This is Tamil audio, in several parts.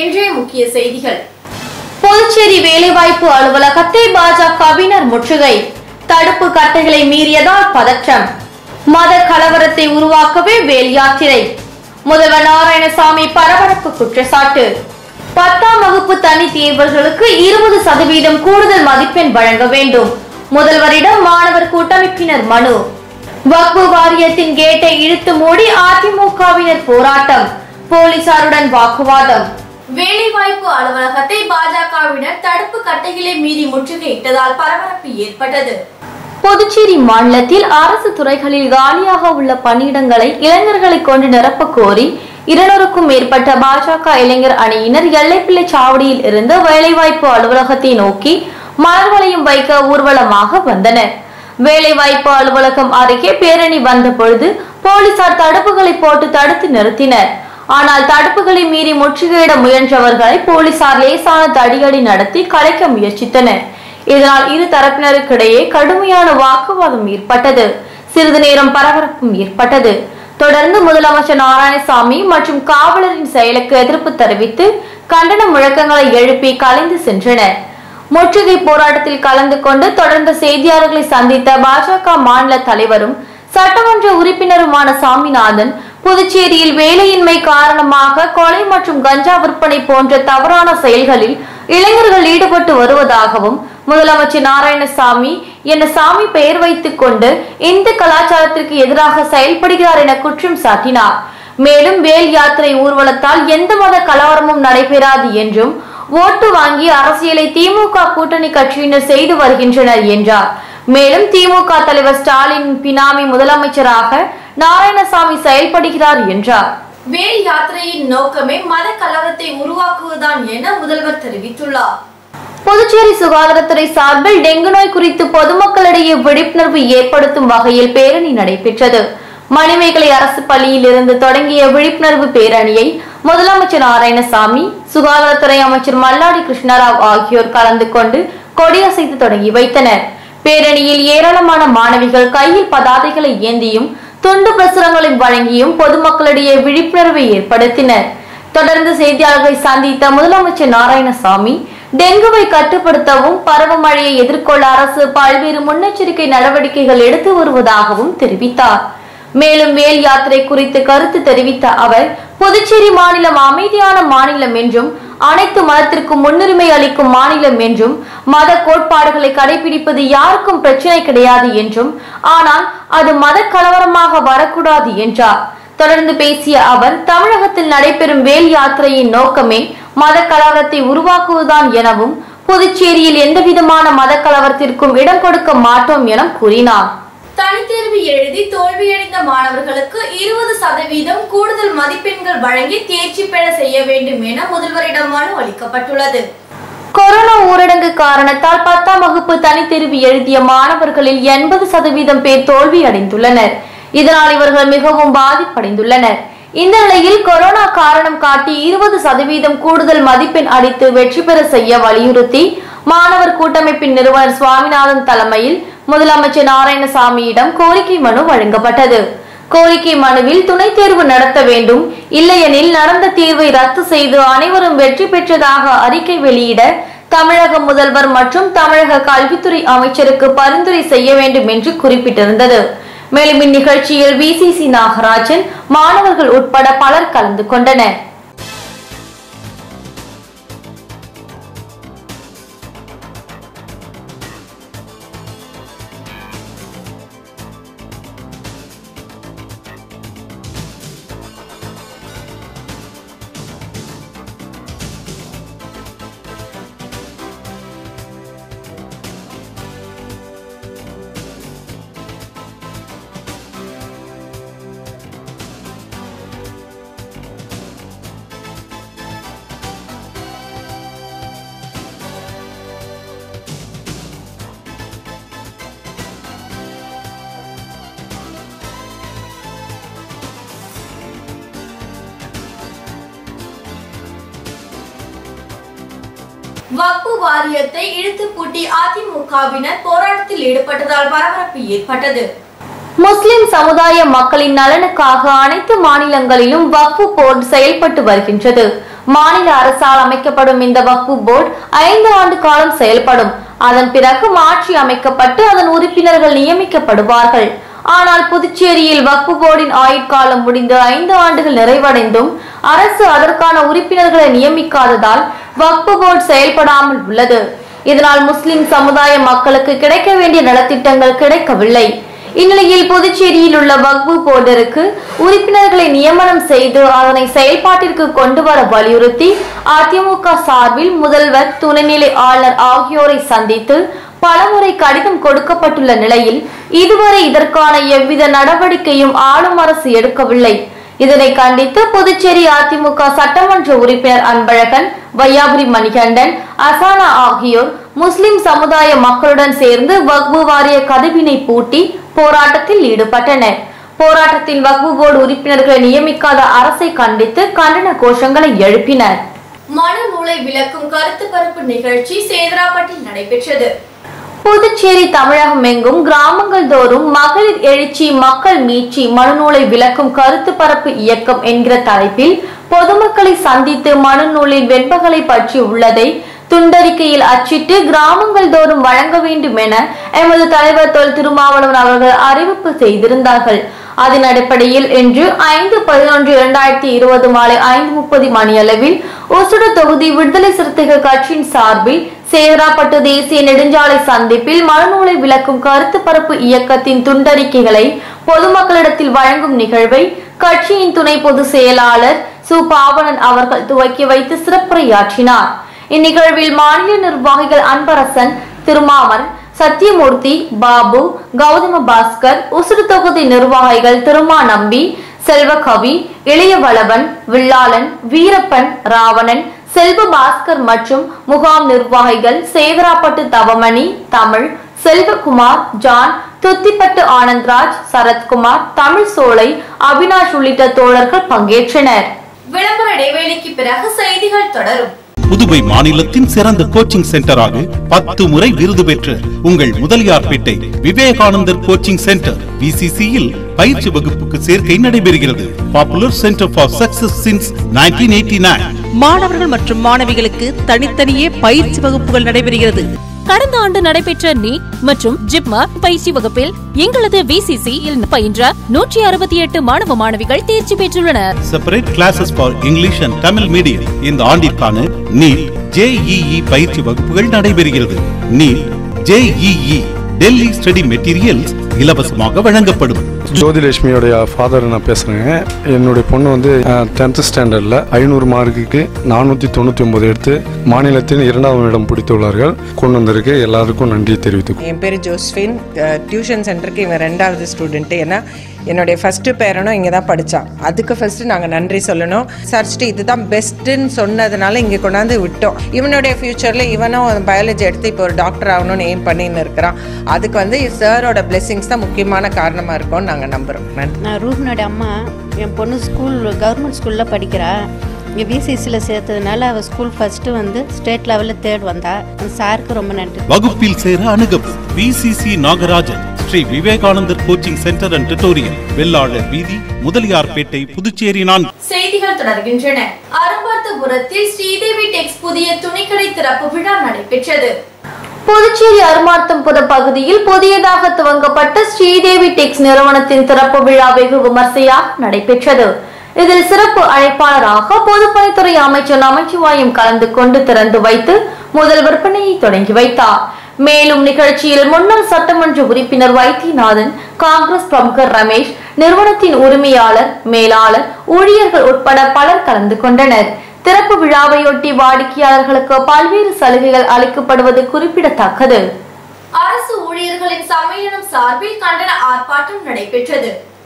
இன்றைய முக்கிய செய்திகள் புதுச்சேரி வேலைவாய்ப்பு அலுவலகத்தை பாஜகவினர் முற்றுகை தடுப்பு கட்டைகளை மீறியதால் பதற்றம் மத கலவரத்தை உருவாக்கவே வேல் யாத்திரை முதல்வர் நாராயணசாமி பரபரப்பு குற்றச்சாட்டு பத்தாம் வகுப்பு தனி தேர்வர்களுக்கு இருபது சதவீதம் கூடுதல் மதிப்பெண் வழங்க வேண்டும் முதல்வரிடம் மாணவர் கூட்டமைப்பினர் மனு வக்பு வாரியத்தின் கேட்டை இழுத்து மூடி அதிமுகவினர் போராட்டம் போலீசாருடன் வாக்குவாதம் வேலைவாய்ப்பு அலுவலகத்தை பாஜகவினர் தடுப்பு கட்டைகளை மீறி முற்றுகையிட்டதால் பரபரப்பு ஏற்பட்டது புதுச்சேரி மாநிலத்தில் அரசு துறைகளில் காலியாக உள்ள பணியிடங்களை இளைஞர்களை கொண்டு நிரப்ப கோரி இருநூறுக்கும் மேற்பட்ட பாஜக இளைஞர் அணியினர் எல்லைப்பிள்ளை சாவடியில் இருந்து வேலைவாய்ப்பு அலுவலகத்தை நோக்கி மலர் வளையம் வைக்க ஊர்வலமாக வந்தனர் வேலைவாய்ப்பு அலுவலகம் அருகே பேரணி வந்த பொழுது போலீசார் தடுப்புகளை போட்டு தடுத்து நிறுத்தினர் ஆனால் தடுப்புகளை மீறி முற்றுகையிட முயன்றவர்களை போலீசார் லேசான தடியடி நடத்தி கலைக்க முயற்சித்தனர் இதனால் இரு தரப்பினருக்கிடையே கடுமையான வாக்குவாதம் ஏற்பட்டது சிறிது நேரம் பரபரப்பும் ஏற்பட்டது தொடர்ந்து முதலமைச்சர் நாராயணசாமி மற்றும் காவலரின் செயலுக்கு எதிர்ப்பு தெரிவித்து கண்டன முழக்கங்களை எழுப்பி கலைந்து சென்றனர் முற்றுகை போராட்டத்தில் கலந்து கொண்டு தொடர்ந்து செய்தியாளர்களை சந்தித்த பாஜக மாநில தலைவரும் சட்டமன்ற உறுப்பினருமான சாமிநாதன் புதுச்சேரியில் வேலையின்மை காரணமாக கொலை மற்றும் கஞ்சா விற்பனை போன்ற தவறான செயல்களில் இளைஞர்கள் ஈடுபட்டு வருவதாகவும் முதலமைச்சர் நாராயணசாமி என சாமி பெயர் வைத்துக் கொண்டு இந்து கலாச்சாரத்திற்கு எதிராக செயல்படுகிறார் என குற்றம் சாட்டினார் மேலும் வேல் யாத்திரை ஊர்வலத்தால் எந்த மத கலவரமும் நடைபெறாது என்றும் ஓட்டு வாங்கி அரசியலை திமுக கூட்டணி கட்சியினர் செய்து வருகின்றனர் என்றார் மேலும் திமுக தலைவர் ஸ்டாலின் பினாமி முதலமைச்சராக நாராயணசாமி செயல்படுகிறார் என்றார் வேல் யாத்திரையின் நோக்கமே மத கலவரத்தை உருவாக்குவதுதான் என முதல்வர் தெரிவித்துள்ளார் புதுச்சேரி சுகாதாரத்துறை சார்பில் டெங்கு நோய் குறித்து பொதுமக்களிடையே விழிப்புணர்வு ஏற்படுத்தும் வகையில் பேரணி நடைபெற்றது மணிமேகலை அரசு பள்ளியில் இருந்து தொடங்கிய விழிப்புணர்வு பேரணியை முதலமைச்சர் நாராயணசாமி சுகாதாரத்துறை அமைச்சர் மல்லாடி கிருஷ்ணராவ் ஆகியோர் கலந்து கொண்டு கொடியசைத்து தொடங்கி வைத்தனர் பேரணியில் ஏராளமான மாணவிகள் கையில் பதாதைகளை ஏந்தியும் துண்டு பிரசுரங்களை வழங்கியும் பொதுமக்களிடையே விழிப்புணர்வை ஏற்படுத்தினர் தொடர்ந்து செய்தியாளர்களை சந்தித்த முதலமைச்சர் நாராயணசாமி டெங்குவை கட்டுப்படுத்தவும் பருவமழையை எதிர்கொள்ள அரசு பல்வேறு முன்னெச்சரிக்கை நடவடிக்கைகள் எடுத்து வருவதாகவும் தெரிவித்தார் மேலும் வேல் யாத்திரை குறித்து கருத்து தெரிவித்த அவர் புதுச்சேரி மாநிலம் அமைதியான மாநிலம் என்றும் அனைத்து மதத்திற்கும் முன்னுரிமை அளிக்கும் மாநிலம் என்றும் மத கோட்பாடுகளை கடைபிடிப்பது யாருக்கும் பிரச்சனை கிடையாது என்றும் ஆனால் அது மத கலவரமாக வரக்கூடாது என்றார் தொடர்ந்து பேசிய அவர் தமிழகத்தில் நடைபெறும் வேல் யாத்திரையின் நோக்கமே மத கலவரத்தை உருவாக்குவதுதான் எனவும் புதுச்சேரியில் எந்தவிதமான மத கலவரத்திற்கும் இடம் கொடுக்க மாட்டோம் என கூறினார் தனித்தேர்வு எழுதி தோல்வியடைந்த மாணவர்களுக்கு இருபது சதவீதம் கூடுதல் மதிப்பெண்கள் வழங்கி தேர்ச்சி பெற செய்ய வேண்டும் என முதல்வரிடம் மனு அளிக்கப்பட்டுள்ளது கொரோனா ஊரடங்கு காரணத்தால் பத்தாம் வகுப்பு தனித்தேர்வு எழுதிய மாணவர்களில் எண்பது சதவீதம் பேர் தோல்வி அடைந்துள்ளனர் இதனால் இவர்கள் மிகவும் பாதிப்படைந்துள்ளனர் இந்த நிலையில் கொரோனா காரணம் காட்டி இருபது சதவீதம் கூடுதல் மதிப்பெண் அளித்து வெற்றி பெற செய்ய வலியுறுத்தி மாணவர் கூட்டமைப்பின் நிறுவனர் சுவாமிநாதன் தலைமையில் முதலமைச்சர் நாராயணசாமியிடம் கோரிக்கை மனு வழங்கப்பட்டது கோரிக்கை மனுவில் துணைத் தேர்வு நடத்த வேண்டும் இல்லையெனில் நடந்த தேர்வை ரத்து செய்து அனைவரும் வெற்றி பெற்றதாக அறிக்கை வெளியிட தமிழக முதல்வர் மற்றும் தமிழக கல்வித்துறை அமைச்சருக்கு பரிந்துரை செய்ய வேண்டும் என்று குறிப்பிட்டிருந்தது மேலும் இந்நிகழ்ச்சியில் விசிசி நாகராஜன் மாணவர்கள் உட்பட பலர் கலந்து கொண்டனர் வக்பு வாரியத்தை இழுத்து பூட்டி அதிமுகவினர் போராட்டத்தில் ஈடுபட்டதால் பரபரப்பு ஏற்பட்டது முஸ்லிம் சமுதாய மக்களின் நலனுக்காக அனைத்து மாநிலங்களிலும் வக்ஃபு போர்டு செயல்பட்டு வருகின்றது மாநில அரசால் அமைக்கப்படும் இந்த வக்பு போர்டு ஐந்து ஆண்டு காலம் செயல்படும் அதன் பிறகு மாற்றி அமைக்கப்பட்டு அதன் உறுப்பினர்கள் நியமிக்கப்படுவார்கள் ஆனால் புதுச்சேரியில் வக்பு போர்டின் ஆயுட்காலம் முடிந்து ஐந்து ஆண்டுகள் நிறைவடைந்தும் அரசு அதற்கான உறுப்பினர்களை நியமிக்காததால் வக்பு போர்டு செயல்படாமல் உள்ளது இதனால் முஸ்லிம் சமுதாய மக்களுக்கு கிடைக்க வேண்டிய நலத்திட்டங்கள் கிடைக்கவில்லை இந்நிலையில் புதுச்சேரியில் உள்ள வக்பு போர்டருக்கு உறுப்பினர்களை நியமனம் செய்து அதனை செயல்பாட்டிற்கு கொண்டு வர வலியுறுத்தி அதிமுக சார்பில் முதல்வர் துணைநிலை ஆளுநர் ஆகியோரை சந்தித்து பலமுறை கடிதம் கொடுக்கப்பட்டுள்ள நிலையில் இதுவரை இதற்கான எவ்வித நடவடிக்கையும் ஆளும் அரசு எடுக்கவில்லை இதனை கண்டித்து புதுச்சேரி அதிமுக சட்டமன்ற உறுப்பினர் அன்பழகன் வையாபுரி மணிகண்டன் அசானா ஆகியோர் முஸ்லிம் சமுதாய மக்களுடன் சேர்ந்து வக்பு வாரிய கதவினை பூட்டி போராட்டத்தில் ஈடுபட்டனர் போராட்டத்தில் வக்பு போர்டு உறுப்பினர்களை நியமிக்காத அரசை கண்டித்து கண்டன கோஷங்களை எழுப்பினர் மனு நூலை விளக்கும் கருத்து பரப்பு நிகழ்ச்சி சேதராப்பட்டில் நடைபெற்றது புதுச்சேரி தமிழகம் எங்கும் கிராமங்கள் தோறும் மகளிர் எழுச்சி மக்கள் மீட்சி மனுநூலை விளக்கும் கருத்து பரப்பு இயக்கம் என்கிற தலைப்பில் பொதுமக்களை சந்தித்து மனுநூலின் வெண்பகளை பற்றி உள்ளதை துண்டறிக்கையில் அச்சிட்டு கிராமங்கள் தோறும் வழங்க வேண்டும் என எமது தலைவர் தொல் திருமாவளவன் அவர்கள் அறிவிப்பு செய்திருந்தார்கள் அதன் அடிப்படையில் இன்று ஐந்து பதினொன்று இரண்டாயிரத்தி இருபது மாலை ஐந்து முப்பது மணியளவில் ஒசுடு தொகுதி விடுதலை சிறுத்தைகள் கட்சியின் சார்பில் சேதராப்பட்டு தேசிய நெடுஞ்சாலை சந்திப்பில் மனுநூலை விளக்கும் கருத்து பரப்பு இயக்கத்தின் துண்டறிக்கைகளை பொதுமக்களிடத்தில் வழங்கும் நிகழ்வை கட்சியின் துணை பொதுச் செயலாளர் சு பாவனன் அவர்கள் துவக்கி வைத்து சிறப்புரையாற்றினார் இந்நிகழ்வில் மாநில நிர்வாகிகள் அன்பரசன் திருமாமன் சத்தியமூர்த்தி பாபு கௌதம பாஸ்கர் உசுறு தொகுதி நிர்வாகிகள் திருமா நம்பி செல்வகவி இளையவளவன் வில்லாளன் வீரப்பன் ராவணன் செல்வ பாஸ்கர் மற்றும் முகாம் நிர்வாகிகள் சேதராப்பட்டு தவமணி தமிழ் செல்வகுமார் ஜான் துத்திப்பட்டு ஆனந்த்ராஜ் சரத்குமார் தமிழ் சோலை அவினாஷ் உள்ளிட்ட தோழர்கள் பங்கேற்றனர் விளம்பர இடைவேளைக்கு பிறகு செய்திகள் தொடரும் புதுவை மாநிலத்தின் சிறந்த கோச்சிங் சென்டராக பத்து முறை விருது பெற்ற உங்கள் முதலியார்பேட்டை விவேகானந்தர் கோச்சிங் சென்டர் விசிசியில் பயிற்சி வகுப்புக்கு சேர்க்கை நடைபெறுகிறது popular centre for success since 1989 மாணவர்கள் மற்றும் மாணவிகளுக்கு தனித்தனியே பயிற்சி வகுப்புகள் நடைபெறுகிறது கடந்த ஆண்டு நடைபெற்ற நீட் மற்றும் ஜிப்மா பயிற்சி வகுப்பில் எங்களது விசிசி இல் பயின்ற நூற்றி அறுபத்தி எட்டு மாணவ மாணவிகள் தேர்ச்சி பெற்றுள்ளனர் separate classes for English and Tamil medium இந்த ஆண்டிற்கான நீட் ஜேஇஇ பயிற்சி வகுப்புகள் நடைபெறுகிறது NEET JEE Delhi study materials இலவசமாக வழங்கப்படும் ஜோதிலட்சுமியோடைய ஃபாதர் நான் பேசுகிறேங்க என்னுடைய பொண்ணு வந்து டென்த்து ஸ்டாண்டர்டில் ஐநூறு மார்க்குக்கு நானூற்றி தொண்ணூற்றி ஒம்பது எடுத்து மாநிலத்தில் இரண்டாவது இடம் பிடித்துள்ளார்கள் கொண்டு வந்திருக்கு எல்லாருக்கும் நன்றி தெரிவித்துக் என் பேர் ஜோஸ்ஃபின் டியூஷன் சென்டருக்கு இவன் ரெண்டாவது ஸ்டூடெண்ட்டு ஏன்னா என்னுடைய ஃபஸ்ட்டு பேரனும் இங்கே தான் படித்தான் அதுக்கு ஃபஸ்ட்டு நாங்கள் நன்றி சொல்லணும் சர்ச்சிட்டு இதுதான் பெஸ்ட்டுன்னு சொன்னதுனால இங்கே கொண்டாந்து விட்டோம் இவனுடைய ஃப்யூச்சரில் இவனும் பயாலஜி எடுத்து இப்போ ஒரு டாக்டர் ஆகணும்னு எய்ம் பண்ணின்னு இருக்கிறான் அதுக்கு வந்து சாரோட blessings தான் முக்கியமான காரணமாக இருக்கும்னு நாங்கள் நம்புகிறோம் நன்றி நான் ரூபினோட அம்மா என் பொண்ணு ஸ்கூல் கவர்மெண்ட் ஸ்கூலில் படிக்கிறா இங்கே விசிசியில் சேர்த்ததுனால அவள் ஸ்கூல் ஃபஸ்ட்டு வந்து ஸ்டேட் லெவலில் தேர்ட் வந்தா அந்த சாருக்கு ரொம்ப நன்றி வகுப்பில் சேர அணுகவும் VCC Nagarajan Sri Vivekanandar coaching centre and tutorial Vellalar வீதி முதலியார்பேட்டை புதுச்சேரி நான் செய்திகள் தொடர்கின்றன அரும்பார்த்தபுரத்தில் ஸ்ரீதேவி டெக்ஸ் புதிய துணிக்கடை திறப்பு விழா நடைபெற்றது புதுச்சேரி அருமார்த்தம்புரம் பகுதியில் புதியதாக துவங்கப்பட்ட ஸ்ரீதேவி டெக்ஸ் நிறுவனத்தின் திறப்பு விழா வெகு விமர்சையாக நடைபெற்றது இதில் சிறப்பு அழைப்பாளராக பொதுப்பணித்துறை அமைச்சர் நமச்சிவாயம் கலந்து கொண்டு திறந்து வைத்து முதல் விற்பனையை தொடங்கி வைத்தார் மேலும் நிகழ்ச்சியில் முன்னாள் சட்டமன்ற உறுப்பினர் வைத்தியநாதன் காங்கிரஸ் பிரமுகர் ரமேஷ் நிறுவனத்தின் உரிமையாளர் மேலாளர் ஊழியர்கள் உட்பட பலர் கலந்து கொண்டனர் திறப்பு விழாவையொட்டி வாடிக்கையாளர்களுக்கு பல்வேறு சலுகைகள் அளிக்கப்படுவது குறிப்பிடத்தக்கது அரசு ஊழியர்களின் சம்மேளனம் சார்பில் கண்டன ஆர்ப்பாட்டம் நடைபெற்றது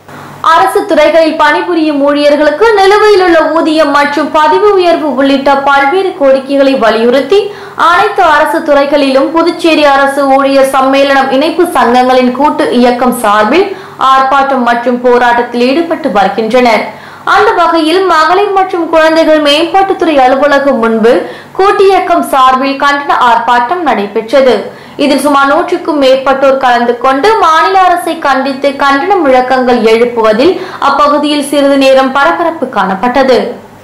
அரசு துறைகளில் பணிபுரியும் ஊழியர்களுக்கு நிலுவையில் உள்ள ஊதியம் மற்றும் பதவி உயர்வு உள்ளிட்ட பல்வேறு கோரிக்கைகளை வலியுறுத்தி அனைத்து அரசு துறைகளிலும் புதுச்சேரி அரசு ஊழியர் சம்மேளனம் இணைப்பு சங்கங்களின் கூட்டு இயக்கம் சார்பில் ஆர்ப்பாட்டம் மற்றும் போராட்டத்தில் ஈடுபட்டு வருகின்றனர் அந்த வகையில் மகளிர் மற்றும் குழந்தைகள் மேம்பாட்டுத்துறை அலுவலகம் முன்பு கூட்டியக்கம் சார்பில் கண்டன ஆர்ப்பாட்டம் நடைபெற்றது இதில் சுமார் நூற்றுக்கும் மேற்பட்டோர் கலந்து கொண்டு மாநில அரசை கண்டித்து கண்டன முழக்கங்கள் எழுப்புவதில் அப்பகுதியில் சிறிது நேரம் பரபரப்பு காணப்பட்டது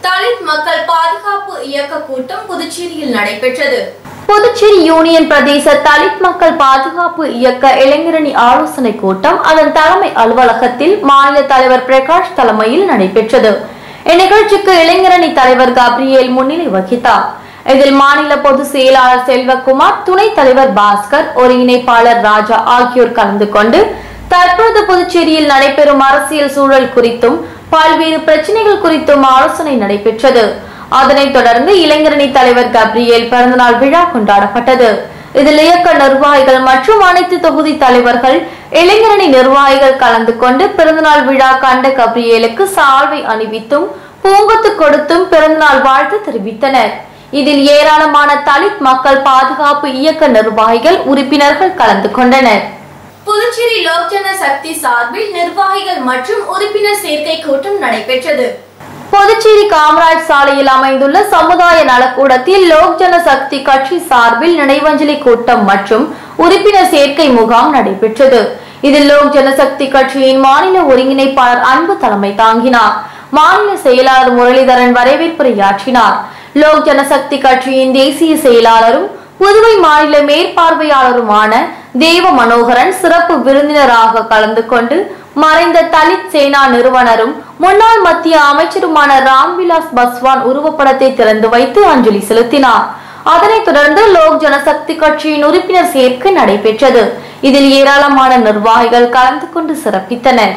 தலித் மக்கள் பாதுகாப்பு இயக்க கூட்டம் புதுச்சேரியில் நடைபெற்றது புதுச்சேரி யூனியன் பிரதேச தலித் மக்கள் பாதுகாப்பு இயக்க இளைஞரணி ஆலோசனை கூட்டம் அதன் தலைமை அலுவலகத்தில் மாநில தலைவர் பிரகாஷ் தலைமையில் நடைபெற்றது இந்நிகழ்ச்சிக்கு இளைஞரணி தலைவர் கப்ரியேல் முன்னிலை வகித்தார் இதில் மாநில பொதுச் செயலாளர் செல்வகுமார் துணைத் தலைவர் பாஸ்கர் ஒருங்கிணைப்பாளர் ராஜா ஆகியோர் கலந்து கொண்டு தற்போது புதுச்சேரியில் நடைபெறும் அரசியல் சூழல் குறித்தும் பல்வேறு பிரச்சனைகள் குறித்தும் ஆலோசனை நடைபெற்றது அதனைத் தொடர்ந்து இளைஞரணி தலைவர் கப்ரியேல் பிறந்தநாள் விழா கொண்டாடப்பட்டது இதில் இயக்க நிர்வாகிகள் மற்றும் அனைத்து தொகுதி தலைவர்கள் இளைஞரணி நிர்வாகிகள் கலந்து கொண்டு பிறந்தநாள் விழா கண்ட கப்ரியேலுக்கு சால்வை அணிவித்தும் பூங்கொத்து கொடுத்தும் பிறந்தநாள் வாழ்த்து தெரிவித்தனர் இதில் ஏராளமான தலித் மக்கள் பாதுகாப்பு இயக்க நிர்வாகிகள் உறுப்பினர்கள் கலந்து கொண்டனர் புதுச்சேரி லோக் ஜன சக்தி சார்பில் நிர்வாகிகள் மற்றும் உறுப்பினர் சேர்க்கை கூட்டம் நடைபெற்றது புதுச்சேரி காமராஜ் சாலையில் அமைந்துள்ள சமுதாய நலக்கூடத்தில் லோக் ஜன சக்தி கட்சி சார்பில் நினைவஞ்சலி கூட்டம் மற்றும் உறுப்பினர் சேர்க்கை முகாம் நடைபெற்றது இதில் லோக் ஜனசக்தி கட்சியின் மாநில ஒருங்கிணைப்பாளர் அன்பு தலைமை தாங்கினார் மாநில செயலாளர் முரளிதரன் வரவேற்புரையாற்றினார் லோக் ஜனசக்தி கட்சியின் தேசிய செயலாளரும் புதுவை மாநில மேற்பார்வையாளருமான தேவ மனோகரன் சிறப்பு விருந்தினராக கலந்து கொண்டு மறைந்த தலித் சேனா நிறுவனரும் முன்னாள் மத்திய அமைச்சருமான ராம்விலாஸ் பஸ்வான் உருவப்படத்தை திறந்து வைத்து அஞ்சலி செலுத்தினார் அதனைத் தொடர்ந்து லோக் ஜனசக்தி கட்சியின் உறுப்பினர் சேர்க்கை நடைபெற்றது இதில் ஏராளமான நிர்வாகிகள் கலந்து கொண்டு சிறப்பித்தனர்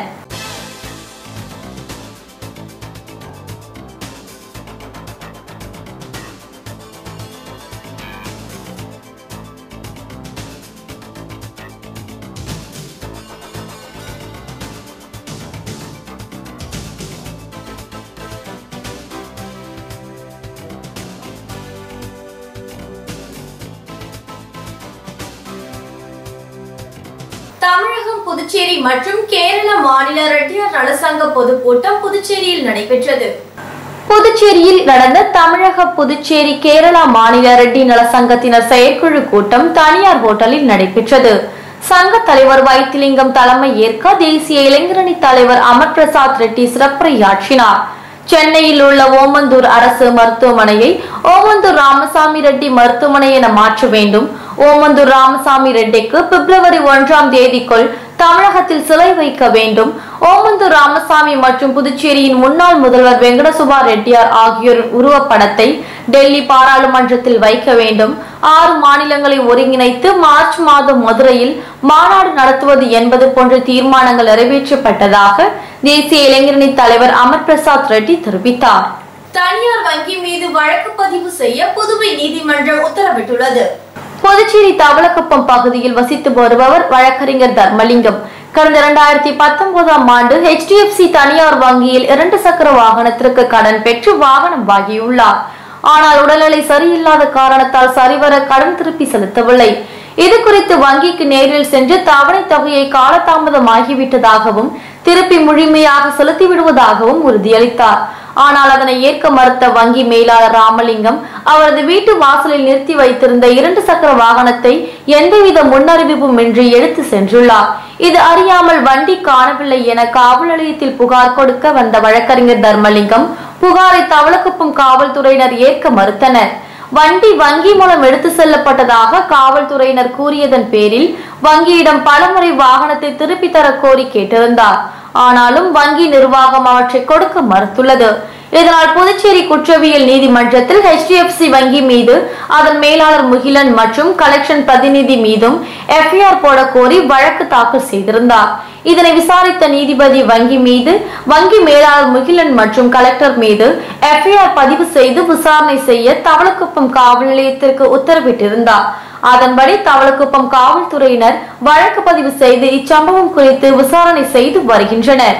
தமிழகம் புதுச்சேரி மற்றும் கேரள மாநில ரெட்டியார் நலசங்க பொதுக்கூட்டம் புதுச்சேரியில் நடைபெற்றது புதுச்சேரியில் நடந்த தமிழக புதுச்சேரி கேரளா மாநில ரெட்டி நல சங்கத்தினர் செயற்குழு கூட்டம் தனியார் ஹோட்டலில் நடைபெற்றது சங்க தலைவர் வைத்திலிங்கம் தலைமை ஏற்க தேசிய இளைஞரணி தலைவர் அமர் பிரசாத் ரெட்டி சிறப்புரையாற்றினார் சென்னையில் உள்ள ஓமந்தூர் அரசு மருத்துவமனையை ஓமந்தூர் ராமசாமி ரெட்டி மருத்துவமனை என மாற்ற வேண்டும் ஓமந்தூர் ராமசாமி ரெட்டிக்கு பிப்ரவரி ஒன்றாம் தேதிக்குள் தமிழகத்தில் சிலை வைக்க வேண்டும் ஓமந்தூர் ராமசாமி மற்றும் புதுச்சேரியின் முன்னாள் முதல்வர் வெங்கடசுபா ரெட்டியார் ஆகியோரின் உருவப்படத்தை டெல்லி பாராளுமன்றத்தில் வைக்க வேண்டும் ஆறு மாநிலங்களை ஒருங்கிணைத்து மார்ச் மாதம் மதுரையில் மாநாடு நடத்துவது என்பது போன்ற தீர்மானங்கள் நிறைவேற்றப்பட்டதாக தேசிய இளைஞரணி தலைவர் அமர் பிரசாத் ரெட்டி தெரிவித்தார் தனியார் வங்கி மீது வழக்கு பதிவு செய்ய புதுவை நீதிமன்றம் உத்தரவிட்டுள்ளது புதுச்சேரி தவளக்குப்பம் பகுதியில் வசித்து வருபவர் வழக்கறிஞர் தர்மலிங்கம் கடந்த இரண்டாயிரத்தி பத்தொன்பதாம் ஆண்டு HDFC தனியார் வங்கியில் இரண்டு சக்கர வாகனத்திற்கு கடன் பெற்று வாகனம் வாங்கியுள்ளார் ஆனால் உடல்நிலை சரியில்லாத காரணத்தால் சரிவர கடன் திருப்பி செலுத்தவில்லை இது குறித்து வங்கிக்கு நேரில் சென்று தவணை தொகையை காலதாமதமாகிவிட்டதாகவும் திருப்பி முழுமையாக செலுத்தி விடுவதாகவும் உறுதியளித்தார் ஆனால் அதனை ஏற்க மறுத்த வங்கி மேலாளர் ராமலிங்கம் அவரது வீட்டு வாசலில் நிறுத்தி வைத்திருந்த இரண்டு சக்கர வாகனத்தை எந்தவித முன்னறிவிப்பும் இன்றி எடுத்து சென்றுள்ளார் இது அறியாமல் வண்டி காணவில்லை என காவல் நிலையத்தில் புகார் கொடுக்க வந்த வழக்கறிஞர் தர்மலிங்கம் புகாரை தவளக்குப்பம் காவல்துறையினர் ஏற்க மறுத்தனர் வண்டி வங்கி மூலம் எடுத்து செல்லப்பட்டதாக காவல்துறையினர் கூறியதன் பேரில் வங்கியிடம் பலமுறை வாகனத்தை திருப்பி தர கோரி கேட்டிருந்தார் ஆனாலும் வங்கி நிர்வாகம் அவற்றை கொடுக்க மறுத்துள்ளது இதனால் புதுச்சேரி குற்றவியல் நீதிமன்றத்தில் HDFC வங்கி மீது அதன் மேலாளர் முகிலன் மற்றும் கலெக்ஷன் பிரதிநிதி மீதும் எஃப்ஐஆர் போட கோரி வழக்கு தாக்கல் செய்திருந்தார் இதனை விசாரித்த நீதிபதி வங்கி மீது வங்கி மேலாளர் முகிலன் மற்றும் கலெக்டர் மீது எஃப்ஐஆர் பதிவு செய்து விசாரணை செய்ய தவளக்குப்பம் காவல் நிலையத்திற்கு உத்தரவிட்டிருந்தார் அதன்படி தவளக்குப்பம் காவல்துறையினர் வழக்கு பதிவு செய்து இச்சம்பவம் குறித்து விசாரணை செய்து வருகின்றனர்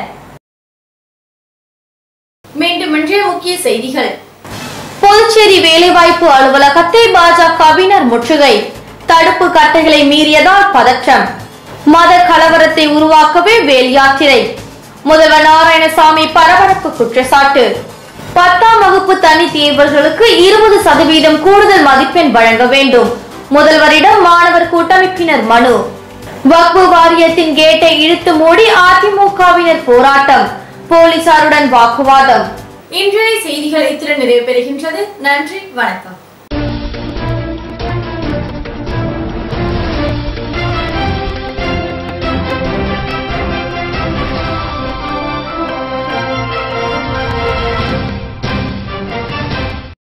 மீண்டும் இன்றைய முக்கிய செய்திகள் புதுச்சேரி வேலைவாய்ப்பு அலுவலகத்தை பாஜகவினர் முற்றுகை தடுப்பு கட்டைகளை மீறியதால் பதற்றம் மத கலவரத்தை உருவாக்கவே வேல் யாத்திரை முதல்வர் நாராயணசாமி பரபரப்பு குற்றச்சாட்டு பத்தாம் வகுப்பு தனி தேர்வர்களுக்கு இருபது சதவீதம் கூடுதல் மதிப்பெண் வழங்க வேண்டும் முதல்வரிடம் மாணவர் கூட்டமைப்பினர் மனு வக்பு வாரியத்தின் கேட்டை இழுத்து மூடி அதிமுகவினர் போராட்டம் போலீசாருடன் வாக்குவாதம் இன்றைய செய்திகள் இத்துடன் நிறைவு பெறுகின்றது நன்றி வணக்கம்